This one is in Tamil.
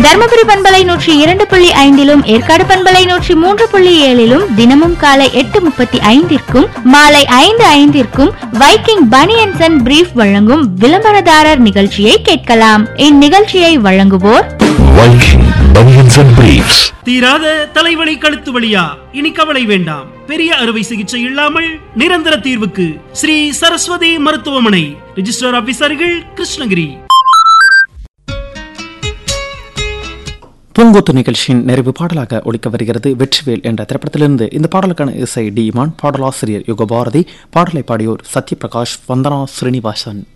தருமபுரி பண்பலை நூற்றி இரண்டு புள்ளி ஐந்திலும் ஏற்காடு பண்பலை நூற்றி மூன்று புள்ளி ஏழிலும் தினமும் காலை எட்டு முப்பத்தி ஐந்திற்கும் மாலை ஐந்து ஐந்திற்கும் வைக்கிங் பனியன்சன் அண்ட் பிரீஃப் வழங்கும் விளம்பரதாரர் நிகழ்ச்சியை கேட்கலாம் இந்நிகழ்ச்சியை வழங்குவோர் Viking Bunions and Briefs. தீராத தலைவலி கழுத்து வலியா இனி கவலை வேண்டாம் பெரிய அறுவை சிகிச்சை இல்லாமல் நிரந்தர தீர்வுக்கு ஸ்ரீ சரஸ்வதி மருத்துவமனை ரிஜிஸ்டர் ஆபீசர்கள் கிருஷ்ணகிரி பூங்கொத்து நிகழ்ச்சியின் நிறைவு பாடலாக ஒலிக்க வருகிறது வெற்றிவேல் என்ற திரைப்படத்திலிருந்து இந்த பாடலுக்கான இசை டி இமான் பாடலாசிரியர் யுகபாரதி பாடலை பாடியோர் சத்யபிரகாஷ் வந்தனா ஸ்ரீனிவாசன்